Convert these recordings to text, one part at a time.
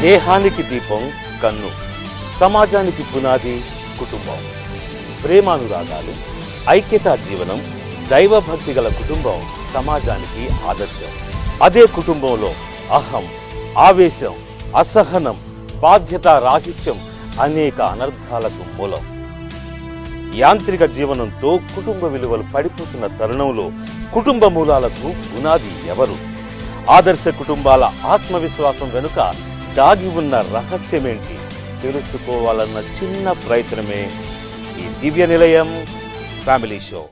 దేహానికి దీపం కన్ను సమాజానికి పునాది కుటుంబం ప్రేమానురాగాలు ఐక్యతా జీవనం దైవభక్తి గల కుటుంబం సమాజానికి ఆదర్శం అదే కుటుంబంలో అహం ఆవేశం అసహనం బాధ్యత రాహిత్యం అనేక అనర్థాలకు మూలం యాంత్రిక జీవనంతో కుటుంబ విలువలు పడిపోతున్న తరుణంలో కుటుంబ మూలాలకు పునాది ఎవరు ఆదర్శ కుటుంబాల ఆత్మవిశ్వాసం వెనుక దాగి ఉన్న రహస్యమేంటి తెలుసుకోవాలన్న చిన్న ప్రయత్నమే ఈ దివ్య నిలయం ఫ్యామిలీ షో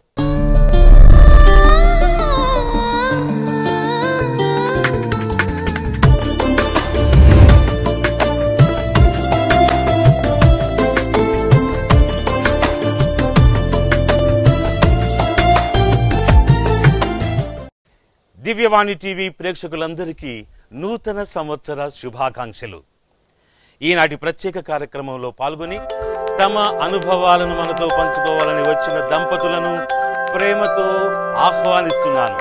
దివ్యవాణి టీవీ ప్రేక్షకులందరికీ నూతన సంవత్సర శుభాకాంక్షలు ఈనాటి ప్రత్యేక కార్యక్రమంలో పాల్గొని తమ అనుభవాలను మనతో పంచుకోవాలని వచ్చిన దంపతులను ప్రేమతో ఆహ్వానిస్తున్నాను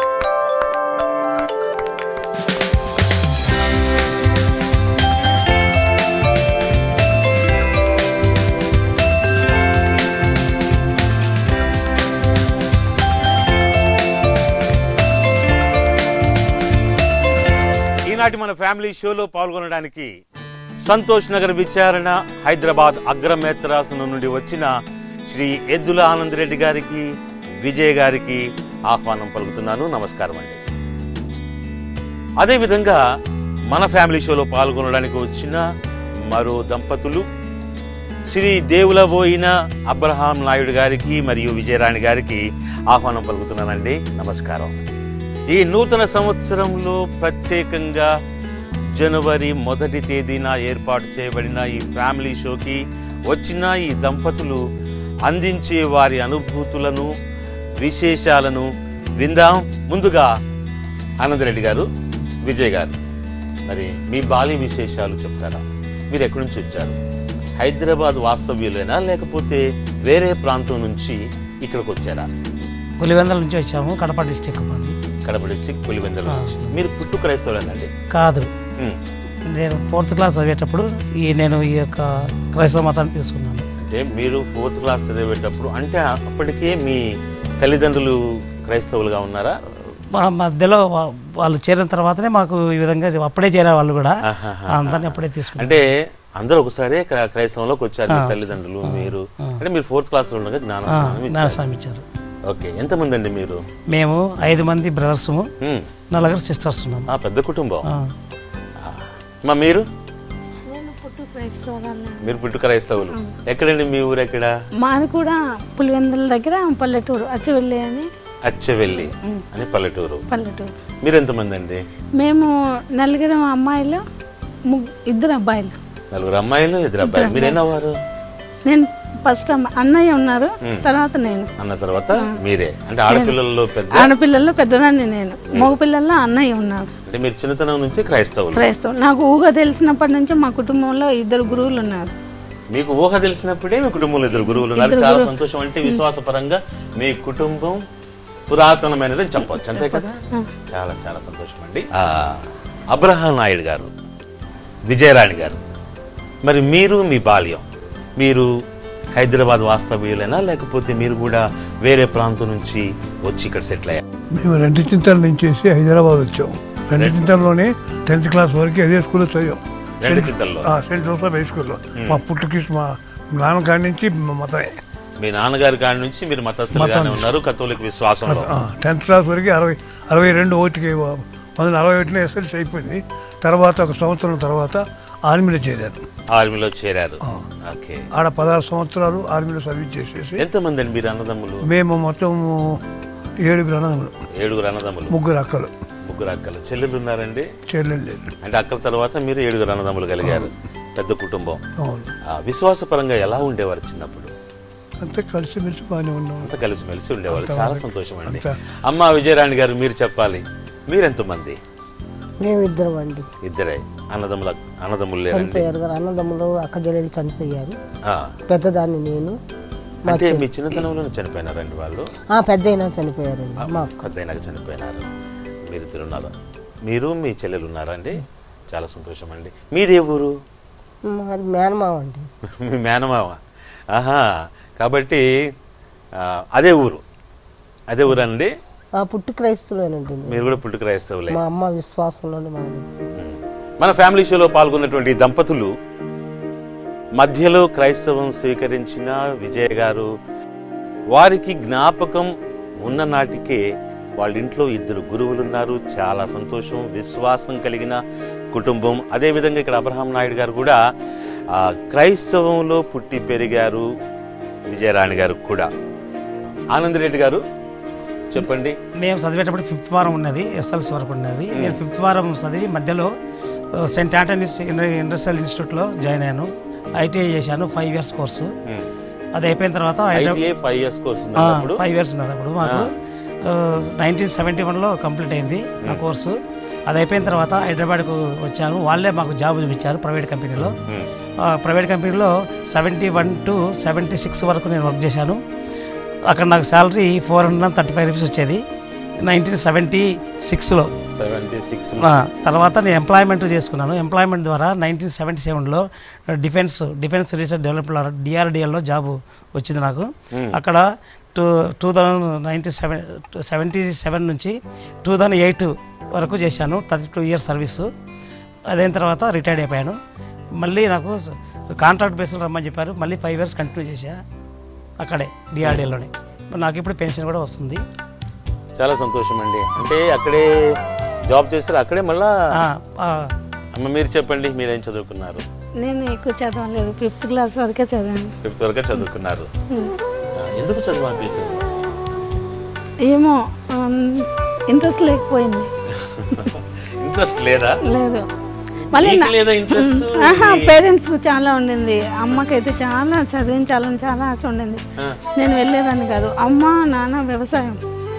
ఈనాటి మన ఫ్యామిలీ షోలో పాల్గొనడానికి సంతోష్ నగర్ విచారణ హైదరాబాద్ అగ్రమేత్రాసనం నుండి వచ్చిన శ్రీ ఎద్దుల ఆనంద్ రెడ్డి గారికి విజయ్ గారికి ఆహ్వానం పలుకుతున్నాను నమస్కారం అండి అదేవిధంగా మన ఫ్యామిలీ షోలో పాల్గొనడానికి వచ్చిన మరో దంపతులు శ్రీ దేవుల పోయిన అబ్రహాం నాయుడు గారికి మరియు విజయరాణి గారికి ఆహ్వానం పలుకుతున్నానండి నమస్కారం ఈ నూతన సంవత్సరంలో ప్రత్యేకంగా జనవరి మొదటి తేదీన ఏర్పాటు చేయబడిన ఈ ఫ్యామిలీ షోకి వచ్చిన ఈ దంపతులు అందించే వారి అనుభూతులను విశేషాలను విందాం ముందుగా ఆనందరెడ్డి గారు విజయ్ గారు మరి మీ బాల్య విశేషాలు చెప్తారా మీరు ఎక్కడి నుంచి వచ్చారు హైదరాబాద్ వాస్తవ్యులేనా లేకపోతే వేరే ప్రాంతం నుంచి ఇక్కడికి వచ్చారా పులివెందల నుంచి వచ్చాము కడప డిస్టిక్ మాది కడప డిస్టిక్ పులివెందుల ఆ. నుంచి మీరు పుట్టు క్రైస్తవులేనండి కాదు ఉమ్. నేను ఫోర్త్ క్లాస్ చదివేటప్పుడు ఈ నేను ఈ యొక్క క్రైస్తవ మతాన్ని తీసుకున్నాను అంటే మీరు ఫోర్త్ క్లాస్ చదివేటప్పుడు అంటే అప్పటికే మీ తల్లిదండ్రులు క్రైస్తవులుగా ఉన్నారా మా మధ్యలో వా- వాళ్ళు చేరిన తర్వాతనే మాకు ఈ విధంగా అప్పుడే చేరే వాళ్ళు కూడా ఆహాహా. అందరిని అప్పుడే తీసుకున్నాం అంటే అందరూ ఒకసారి క్రై- క్రైస్తవంలోకి వచ్చారు మీ ఆ. తల్లిదండ్రులు మీరు అంటే మీరు ఫోర్త్ క్లాస్ లో ఉండగా జ్ఞాన ఆ, స్నానం ఇచ్చారు. జ్ఞానస్వామి ఇచ్చారు ఓకే ఎంతమంది అండి మీరు మేము ఐదు మంది బ్రదర్స్ ఉమ్. నలుగురు సిస్టర్స్ ఉన్నాము ఆ పెద్ద కుటుంబం ఆ, ఆ. మా మీరు నేను పుట్టు క్రైస్తవురాలు మీరు పుట్టు క్రైస్తవులు ఎక్కడండి మీ ఊరు ఎక్కడ మాది కూడా పులివెందుల దగ్గర పల్లెటూరు అచ్చవెల్లి అని అచ్చవెల్లి అని పల్లెటూరు పల్లెటూరు మీరు ఎంతమంది అండి మేము నలుగురు అమ్మాయిలు ముగ్ ఇద్దరు అబ్బాయిలు నలుగురు అమ్మాయిలు ఇద్దరు అబ్బాయిలు మీరు ఎన్నవారు నేను ఫస్ట్ అమ్మ అన్నయ్య ఉన్నారు తర్వాత నేను అన్న తర్వాత మీరే అంటే ఆడపిల్లల్లో పెద్ద ఆడపిల్లల్లో పెద్దదాన్ని నేను మగపిల్లల్లో అన్నయ్య ఉన్నారు అంటే మీరు చిన్నతనం నుంచి క్రైస్తవులు క్రైస్తవులు నాకు ఊహ తెలిసినప్పటి నుంచి మా కుటుంబంలో ఇద్దరు గురువులు ఉన్నారు మీకు ఊహ తెలిసినప్పుడే మీ కుటుంబంలో ఇద్దరు గురువులు ఉన్నారు చాలా సంతోషం అంటే విశ్వాసపరంగా మీ కుటుంబం పురాతనమైనది అని చెప్పవచ్చు అంతే కదా చాలా చాలా సంతోషం అండి ఆ, అబ్రహాం నాయుడు గారు విజయరాణి గారు మరి మీరు మీ బాల్యం మీరు హైదరాబాద్ వాస్తవ్యులేనా లేకపోతే మీరు కూడా వేరే ప్రాంతం నుంచి వచ్చి ఇక్కడ సెటిల్ అయ్యారు మేము రెండు చింతల నుంచి వచ్చి హైదరాబాద్ వచ్చాము రెండు చింతల్లోనే టెన్త్ క్లాస్ వరకు అదే స్కూల్లో చదివాం రెండు చిత్తల్లో ఆ, సెంట్ జోసఫ్ హై స్కూల్లో మా పుట్టుకి మా నాన్న కాడి నుంచి మా మతమే మీ నాన్నగారి కాడి నుంచి మీరు మతస్థులుగానే ఉన్నారు కథోలిక విశ్వాసంలో టెన్త్ క్లాస్ వరకు అరవై అరవై రెండు ఒకటికి పంతొమ్మిది అరవై ఒకటిన ఎస్ఎల్సి అయిపోయింది తర్వాత ఒక సంవత్సరం తర్వాత ఆర్మీలో చేరారు ఆర్మీలో చేరారు ఓకే ఆడ పదహారు సంవత్సరాలు ఆర్మీలో సర్వీస్ చేసేసి ఎంతమంది అండి మీరు అన్నదమ్ములు మేము మొత్తం ఏడుగురు అన్నదమ్ములు ఏడుగురు అన్నదమ్ములు ముగ్గురు అక్కలు ముగ్గురు అక్కలు చెల్లెలు ఉన్నారండి చెల్లెలు లేదు అంటే అక్కల తర్వాత మీరు ఏడుగురు అన్నదమ్ములు కలిగారు పెద్ద కుటుంబం అవును ఆ విశ్వాసపరంగా ఎలా ఉండేవారు చిన్నప్పుడు అంతా కలిసిమెలిసి బాగానే ఉన్నాం అంత కలిసిమెలిసి ఉండేవారు అంతా చాలా బాగా- సంతోషం అండి అంతా. అమ్మ విజయరాణి గారు మీరు చెప్పాలి మీరెంతమంది మేము ఇద్దరం అండి ఇద్దరే అన్నదమ్ముల అన్నదమ్ములు లేరండి చనిపోయారు గారు అన్నదమ్ములు అక్క చెల్లెలు చనిపోయారు ఆ, పెద్దదాన్ని నేను మా అంటే చెల్లి- మీ చిన్నతనంలోనే చనిపోయినారండి వాళ్ళు ఆ, పెద్ద అయినా చనిపోయారండి మా అక్క పెద్దయినాక చనిపోయినారు మీరిద్దరు ఉన్నారు మీరు మీ చెల్లెలు ఉన్నారా అండి చాలా సంతోషం అండి మీదే ఊరు మాది మేనమావ అండి మీ మేనమామ ఆహా కాబట్టి ఆ, అదే ఊరు అదే ఊరు అండి ఆ పుట్టి క్రైస్తవులేనండి నేను. మీరు కూడా పుట్టుక క్రైస్తవులే మా అమ్మ విశ్వాసంలోనే మరణించింది మన ఫ్యామిలీ షోలో పాల్గొన్నటువంటి దంపతులు మధ్యలో క్రైస్తవం స్వీకరించిన విజయ్ గారు వారికి జ్ఞాపకం ఉన్న నాటికే వాళ్ళ ఇంట్లో ఇద్దరు గురువులు ఉన్నారు చాలా సంతోషం విశ్వాసం కలిగిన కుటుంబం అదేవిధంగా ఇక్కడ అబ్రహాం నాయుడు గారు కూడా ఆ, క్రైస్తవంలో పుట్టి పెరిగారు విజయరాణి గారు కూడా ఆనందరెడ్డి గారు చెప్పండి మేము చదివేటప్పుడు ఫిఫ్త్ వారం ఉన్నది ఎస్ఎల్సి వరకు ఉన్నది నేను ఫిఫ్త్ వారం చదివి మధ్యలో ఆ, సెయింట్ ఆంటనీస్ ఇండ- ఇండస్ట్రియల్ ఇన్స్టిట్యూట్లో జాయిన్ అయ్యాను ఐటీఐ చేశాను ఫైవ్ ఇయర్స్ కోర్సు అది అయిపోయిన తర్వాత Hyderabad ITI five years course ఉంది అప్పుడు ఫైవ్ ఇయర్స్ ఉన్నది అప్పుడు మాకు నైన్టీన్ సెవెంటీ వన్లో కంప్లీట్ అయింది నా కోర్సు అది అయిపోయిన తర్వాత హైదరాబాద్కు వచ్చాను వాళ్ళే మాకు జాబ్ చూపించారు ప్రైవేట్ కంపెనీలో మ్మ్. ఆ, ప్రైవేట్ కంపెనీలో seventy one two seventy six వరకు నేను వర్క్ చేశాను అక్కడ నాకు salary four hundred and thirty five rupees వచ్చేది నైన్టీన్ సెవెంటీ సిక్స్లో సెవెంటీ సిక్స్ తర్వాత నేను ఎంప్లాయ్మెంట్ చేసుకున్నాను ఎంప్లాయ్మెంట్ ద్వారా నైన్టీన్ సెవెంటీ సెవెన్లో డిఫెన్స్ డిఫెన్స్ రీసెర్చ్ డెవలప్మెంట్ డిఆర్డిఎల్లో జాబ్ వచ్చింది నాకు అక్కడ two two thousand ninety seven seventy seven నుంచి టూ థౌజండ్ ఎయిట్ వరకు చేశాను థర్టీ టూ ఇయర్స్ సర్వీసు అదైన తర్వాత రిటైర్డ్ అయిపోయాను మళ్ళీ నాకు కాంట్రాక్ట్ బేస్లో రమ్మని చెప్పారు మళ్ళీ ఫైవ్ ఇయర్స్ కంటిన్యూ చేశా అక్కడే డిఆర్డిఎల్లోనే నాకు ఇప్పుడు పెన్షన్ కూడా వస్తుంది చాలా సంతోషం అండి అంటే అక్కడే జాబ్ చేస్తారు అక్కడే మళ్ళా ఆ, ఆ, అమ్మ మీరు చెప్పండి మీరేం చదువుకున్నారు నేను ఎక్కువ చదవలేదు ఫిఫ్త్ క్లాస్ వరకే చదివాను ఫిఫ్త్ వరకు చదువుకున్నారు ఆ, ఎందుకు చదువు అనిపిస్తుంది ఏమో ఇంట్రెస్ట్ లేకపోయింది ఇంట్రెస్ట్ లేదా లేదు మళ్ళీ మీకు నా- లేదా ఇంట్రెస్ట్ ఆహా పేరెంట్స్ చాలా ఉండింది అమ్మకైతే చాలా చదివించాలని చాలా ఆశ ఉండింది నేను వెళ్ళేదాన్ని కాదు అమ్మ నాన్న వ్యవసాయం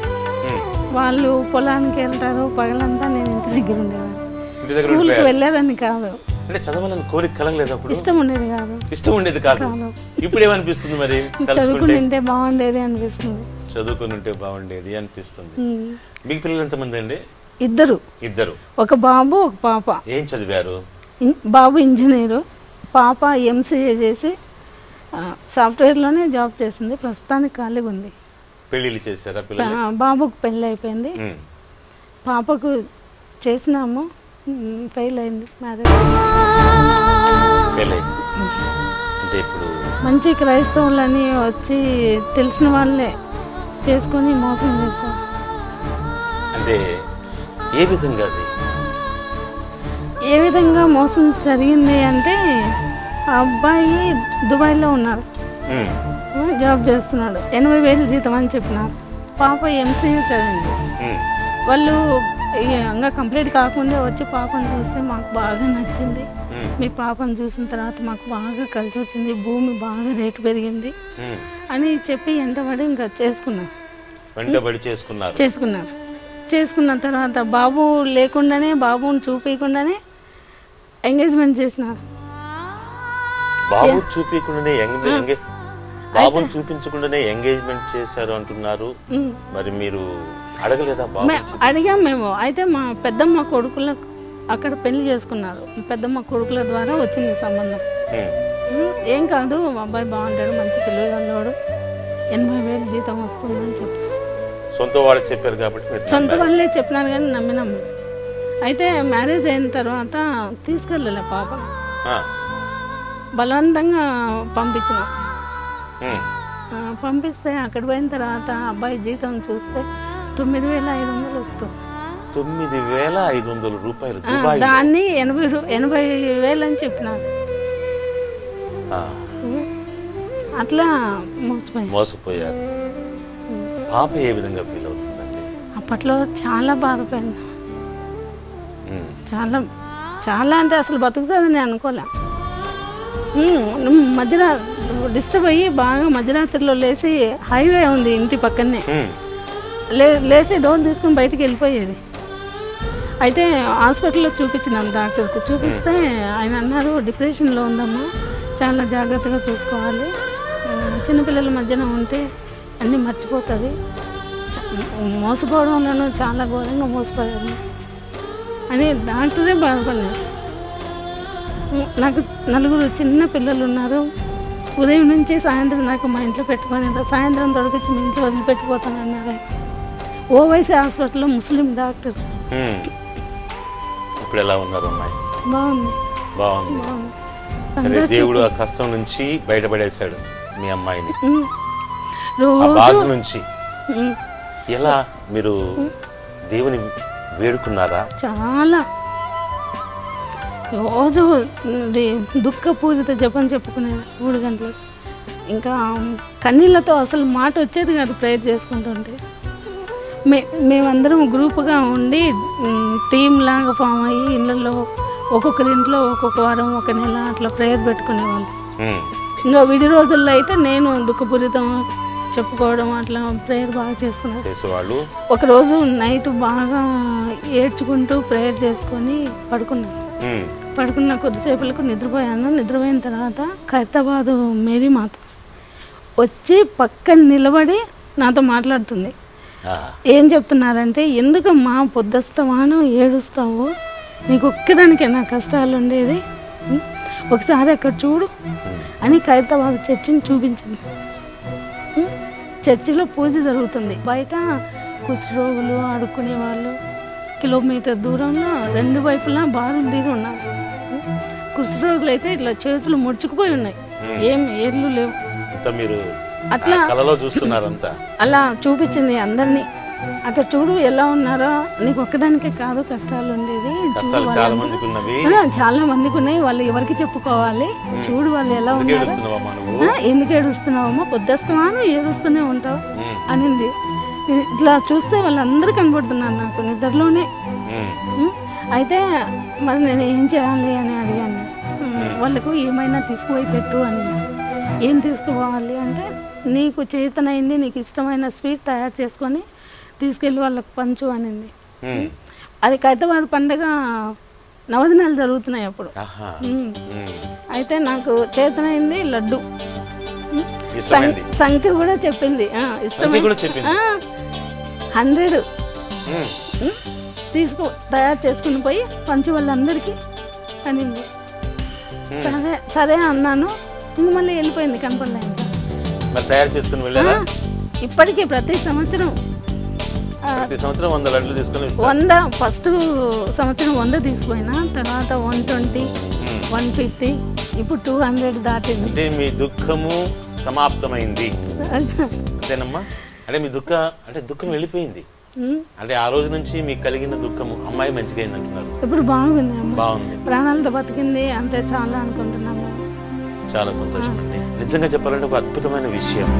వాళ్ళు పొలానికి వెళ్తారు పగలంతా నేను ఇంటి దగ్గర ఉండేదాన్ని ఇంటి దగ్గర స్కూల్కి వెళ్ళేదాన్ని కాదు అంటే చదవాలని కోరిక కలగలేదు అప్పుడు ఇష్టం ఉండేది కాదు ఇష్టం ఉండేది కాదు ఇప్పుడు ఏమనిపిస్తుంది మరి చదువుకుని తలుచుకుంటే ఉంటే బాగుండేది అనిపిస్తుంది చదువుకుని ఉంటే బాగుండేది అనిపిస్తుంది ఉమ్. మీకు పిల్లలు ఎంతమంది అండి ఇద్దరు ఇద్దరు ఒక బాబు ఒక పాప ఏం చదివారు ఇన్- బాబు ఇంజనీరు పాప ఎంసీఏ చేసి ఆ, సాఫ్ట్వేర్లోనే జాబ్ చేసింది ప్రస్తుతానికి ఖాళీగా ఉంది పెళ్లిళ్ళు చేశారా పిల్లలు ఆ, బాబుకు పెళ్ళి అయిపోయింది ఉమ్. పాపకు చేసినాము ఉమ్, ఫెయిల్ అయింది మ్యారేజ్ పెళ్ళి అంటే ఇప్పుడు మంచి క్రైస్తవులని వచ్చి తెలిసిన వాళ్ళే చేసుకొని మోసం చేశారు అంటే ఏ విధంగా అది ఏ విధంగా మోసం జరిగింది అంటే ఆ అబ్బాయి దుబాయ్లో ఉన్నారు ఉమ్. జాబ్ చేస్తున్నాడు ఎనభై వేలు జీతం అని చెప్పినారు పాప ఎంసీఏ చదివింది ఉమ్. వాళ్ళు ఇక ఇంకా కంప్లీట్ కాకుండా వచ్చి పాపను చూస్తే మాకు బాగా నచ్చింది ఉమ్. మీ పాపను చూసిన తర్వాత మాకు బాగా కలిసి వచ్చింది భూమి బాగా రేటు పెరిగింది ఉమ్. అని చెప్పి వెంటబడి ఇంకా చేసుకున్నాం వెంటబడి చేసుకున్నారు చేసుకున్నారు చేసుకున్న తర్వాత బాబు లేకుండానే బాబుని చూపించకుండానే ఎంగేజ్మెంట్ చేసినారు బాబు చూపించకుండానే ఎంగ- ఎంగే- బాబుని చూపించకుండానే ఎంగేజ్మెంట్ చేశారు అంటున్నారు ఉమ్. మరి మీరు అడగలేదా బాబు మే- అడిగాం మేము అయితే మా పెద్దమ్మ కొడుకుల అక్కడ పెళ్లి చేసుకున్నారు పెద్దమ్మ కొడుకుల ద్వారా వచ్చింది సంబంధం ఉమ్. ఉమ్, ఏం కాదు మా అబ్బాయి బాగుంటాడు మంచి పిల్లలు అన్నాడు ఎనభై వేలు జీతం వస్తుందని చెప్పి సొంత వాళ్ళు చెప్పారు కాబట్టి మీరు సొంత నమ్మారు. వాళ్ళే చెప్పినారు కానీ నమ్మినాము అయితే మ్యారేజ్ అయిన తర్వాత తీసుకెళ్ళలే పాప ఆ. బలవంతంగా పంపించినాం ఉమ్. ఆ, పంపిస్తే అక్కడ పోయిన తర్వాత అబ్బాయి జీతం చూస్తే తొమ్మిది వేల ఐదు వందలు వస్తుంది తొమ్మిది వేల ఐదు వందల రూపాయలు ఆ, దుబాయ్ దాన్ని ఎనభై రూ ఎనభై వేలు అని చెప్పినారు ఉమ్, అట్లా మోసపోయాం మోసపోయారు పాప ఏ విధంగా ఫీల్ అవుతుందండి అప్పట్లో చాలా బాధపడినా ఉమ్. చాలా చాలా అంటే అసలు బతుకుతుందని అనుకోలే ఉమ్, మధ్యరా డిస్టర్బ్ అయ్యి బాగా మధ్యరాత్రిలో లేచి హైవే ఉంది ఇంటి పక్కనే ఉమ్. లే లేచి డోర్ తీసుకుని బయటికి వెళ్ళిపోయేది అయితే హాస్పిటల్లో చూపించినాం డాక్టర్కు చూపిస్తే ఆయన అన్నారు డిప్రెషన్లో ఉందమ్మా చాలా జాగ్రత్తగా చూసుకోవాలి ఆ, చిన్నపిల్లల మధ్యన ఉంటే అన్నీ మర్చిపోతుంది చ- మోసపోవడంలోనూ చాలా ఘోరంగా మోసపోయాను అని డాక్టరే బాధపడినారు నాకు నలుగురు చిన్న పిల్లలు ఉన్నారు ఉదయం నుంచి సాయంత్రం దాకా మా ఇంట్లో పెట్టుకొని సాయంత్రం తొడకొచ్చి మీ ఇంట్లో వదిలిపెట్టిపోతానన్నారు ఓవైసీ హాస్పిటల్లో ముస్లిం డాక్టర్ ఉమ్. ఇప్పుడు ఎలా ఉన్నారు అమ్మాయి బాగుంది బాగుంది బాగుంది సరే అందరూ దేవుడు ఆ కష్టం నుంచి బయటపడేశాడు మీ అమ్మాయిని ఉమ్. ఆ రోజు బాధ నుంచి ఉమ్, ఎలా మీరు దేవుని వేడుకున్నారా చాలా రోజు ఇది దుఃఖపూరిత జపం చెప్పుకునేది మూడు గంటలకు ఇంకా కన్నీళ్ళతో అసలు మాట వచ్చేది కాదు ప్రేయర్ చేసుకుంటుంటే మే మేమందరం గ్రూప్గా ఉండి ఉమ్, టీం లాగా ఫామ్ అయ్యి ఇళ్ళల్లో ఒక్కొక్కరి ఇంట్లో ఒక్కొక్క వారం ఒక నెల అట్లా ప్రేయర్ పెట్టుకునేవాళ్ళు ఉమ్. ఇంకా విడి రోజుల్లో అయితే నేను దుఃఖపూరితం చెప్పుకోవడం అట్లా ప్రేయర్ బాగా చేసుకున్నాను చేసేవాళ్ళు ఒకరోజు నైట్ బాగా ఏడ్చుకుంటూ ప్రేయర్ చేసుకొని పడుకున్నాను ఉమ్. పడుకున్న కొద్దిసేపులకు నిద్రపోయాను నిద్రపోయిన తర్వాత ఖైరతాబాదు మేరీ మాత వచ్చి పక్కన నిలబడి నాతో మాట్లాడుతుంది ఆ. ఏం చెప్తున్నారంటే ఎందుకమ్మా పొద్దుస్తమాను ఏడుస్తావు నీకు ఒక్కదానికే నా కష్టాలు ఉండేది ఉం? ఒకసారి అక్కడ చూడు అని ఖైరతాబాద్ చర్చిని చూపించింది ఉం? చర్చిలో పూజ జరుగుతుంది బయట కుష్ఠరోగులు ఆడుకునే వాళ్ళు కిలోమీటర్ దూరంలో రెండు వైపులా బారులు దిగి ఉన్నారు ఉం? కుష్ఠరోగులు అయితే ఇట్లా చేతులు ముడుచుకుపోయి ఉన్నాయి ఏం ఏర్లు లేవు అంతా మీరు అట్లా ఆ కలలో చూస్తున్నారంతా అలా చూపించింది అందరినీ అక్కడ చూడు ఎలా ఉన్నారో నీకు ఒక్కదానికే కాదు కష్టాలు ఉండేది చూడు కష్టాలు వాళ్ళ- చాలా మందికి ఉన్నవి ఆ, చాలా మందికి ఉన్నాయి వాళ్ళు ఎవరికి చెప్పుకోవాలి చూడు వాళ్ళు ఎలా ఎందుకు ఉన్నారు ఏడుస్తున్నావమ్మా నువ్వు ఆ, ఎందుకు ఏడుస్తున్నావమ్మా పొద్దుస్తమాను ఏడుస్తూనే ఉంటావు ఉమ్. అనింది ఇట్లా చూస్తే వాళ్ళందరూ కనబడుతున్నారు నాకు నిద్రలోనే ఉమ్. ఉం? అయితే మరి నేను ఏం చేయాలి అని అడిగాను ఉం, వాళ్ళకు ఏమైనా తీసుకుపోయి పెట్టు అని ఏం తీసుకుపోవాలి అంటే నీకు చేతనైంది నీకు ఇష్టమైన స్వీట్ తయారు చేసుకొని తీసుకెళ్ళి వాళ్ళకు పంచు అనింది ఉమ్. అది ఖైరతాబాద్ పండగ నవదినాలు జరుగుతున్నాయి అప్పుడు ఆహా. ఉం. ఉమ్. అయితే నాకు చేతనైంది లడ్డు ఉం? ఇష్టమైంది సం- సంఖ్య కూడా చెప్పింది ఆ, ఇష్టమైన కూడా చెప్పింది. హండ్రెడ్ ఉమ్. తీసుకో తయారు చేసుకుని పోయి పంచు వాళ్ళందరికీ అనింది సరే సరే అన్నాను ఇంక మళ్ళీ వెళ్ళిపోయింది కనపడలే ఇంకా మరి తయారు చేసుకుని వెళ్ళారా ఇప్పటికీ ప్రతి సంవత్సరం ఆ, ప్రతి సంవత్సరం వంద లడ్లు తీసుకుని వస్తారు. వంద ఫస్ట్ సంవత్సరం వంద తీసుకుపోయినా తర్వాత వన్ ట్వంటీ వన్ ఫిఫ్టీ ఇప్పుడు టూ హండ్రెడ్ దాటింది అంటే మీ దుఃఖము సమాప్తమైంది అంతేనమ్మా అంటే మీ దుఃఖ అంటే దుఃఖం వెళ్ళిపోయింది ఉం. అంటే ఆ రోజు నుంచి మీకు కలిగిన దుఃఖము అమ్మాయి మంచిగా అయింది అంటున్నారు ఇప్పుడు బాగుంది అమ్మ బాగుంది ప్రాణాలతో బతికింది అంతే చాలా అనుకుంటున్నాను చాలా సంతోషం అండి నిజంగా చెప్పాలంటే ఒక అద్భుతమైన విషయం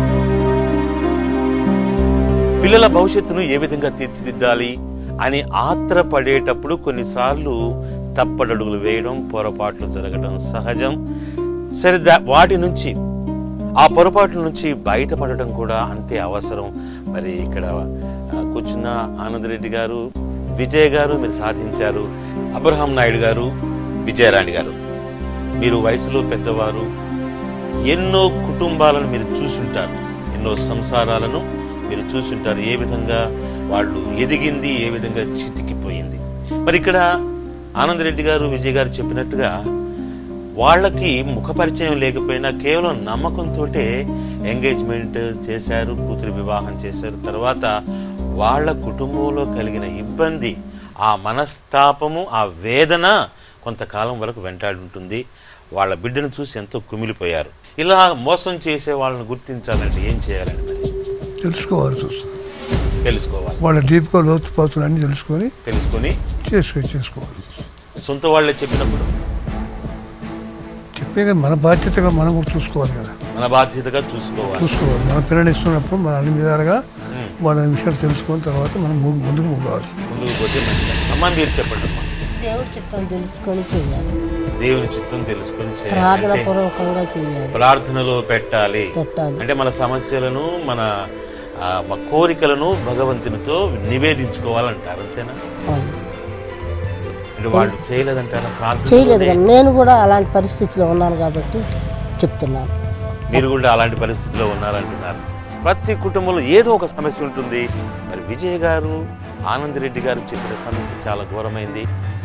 పిల్లల భవిష్యత్తును ఏ విధంగా తీర్చిదిద్దాలి అని ఆత్రపడేటప్పుడు కొన్నిసార్లు తప్పడడుగులు వేయడం పొరపాట్లు జరగడం సహజం సరే దా- వాటి నుంచి ఆ పొరపాట్ల నుంచి బయటపడటం కూడా అంతే అవసరం మరి ఇక్కడ ఆ, కూర్చున్న ఆనందరెడ్డి గారు విజయ్ గారు మీరు సాధించారు అబ్రహాం నాయుడు గారు విజయరాణి గారు మీరు వయసులో పెద్దవారు ఎన్నో కుటుంబాలను మీరు చూసుంటారు ఎన్నో సంసారాలను మీరు చూసుంటారు ఏ విధంగా వాళ్ళు ఎదిగింది ఏ విధంగా చితికిపోయింది మరి ఇక్కడ ఆనందరెడ్డి గారు విజయ్ గారు చెప్పినట్టుగా వాళ్ళకి ముఖపరిచయం లేకపోయినా కేవలం నమ్మకంతో ఎంగేజ్మెంట్ చేశారు కూతురు వివాహం చేశారు తర్వాత వాళ్ళ కుటుంబంలో కలిగిన ఇబ్బంది ఆ మనస్తాపము ఆ వేదన కొంతకాలం వరకు వెంటాడి ఉంటుంది వాళ్ళ బిడ్డను చూసి ఎంతో కుమిలిపోయారు ఇలా మోసం చేసే వాళ్ళని గుర్తించాలంటే ఏం చేయాలండి మరి తెలుసుకోవాల్సి వస్తుంది తెలుసుకోవాలి వాళ్ళ డీప్గా లోతుపాతులు అన్నీ తెలుసుకొని తెలుసుకొని చేసుకొని చేసుకోవాలి సొంత వాళ్ళే చెప్పినప్పుడు చెప్పే కదా మన బాధ్యతగా మనం కూడా చూసుకోవాలి కదా మన బాధ్యతగా చూసుకోవాలి చూసుకోవాలి మన పిల్లలు ఇస్తున్నప్పుడు మన అన్ని విధాలుగా వాళ్ళ విషయాలు తెలుసుకున్న తర్వాత మనం ము- ముందుకు ముగ్గాలి ముందుకు పోతే మంచిది అమ్మా మీరు చెప్పండి అమ్మా దేవుడి చిత్తం తెలుసుకొని చేయాలి దేవుని చిత్తం తెలుసుకొని చేయాలి ప్రార్థన అంటే పూర్వకంగా చేయాలి ప్రార్థనలో పెట్టాలి పెట్టాలి అంటే మన సమస్యలను మన ఆ, మా కోరికలను భగవంతునితో నివేదించుకోవాలంటారు అంతేనా అవును. అంటే వాళ్ళు చేయలేదంటారా ప్రార్థన చేయలేదు కానీ నేను కూడా అలాంటి పరిస్థితిలో ఉన్నాను కాబట్టి చెప్తున్నాను మీరు కూడా అలాంటి పరిస్థితిలో ఉన్నారంటున్నారు ప్రతి కుటుంబంలో ఏదో ఒక సమస్య ఉంటుంది మరి విజయ్ గారు ఆనంద్ రెడ్డి గారు చెప్పిన సమస్య చాలా ఘోరమైంది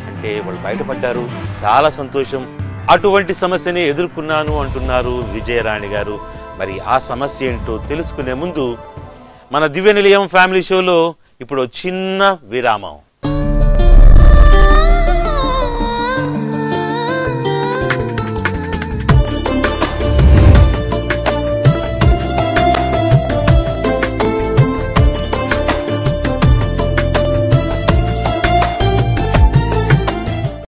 అంటే వాళ్ళు బయటపడ్డారు చాలా సంతోషం అటువంటి సమస్యని ఎదుర్కొన్నాను అంటున్నారు విజయరాణి గారు మరి ఆ సమస్య ఏంటో తెలుసుకునే ముందు మన దివ్య నిలయం ఫ్యామిలీ షోలో ఇప్పుడు ఓ చిన్న విరామం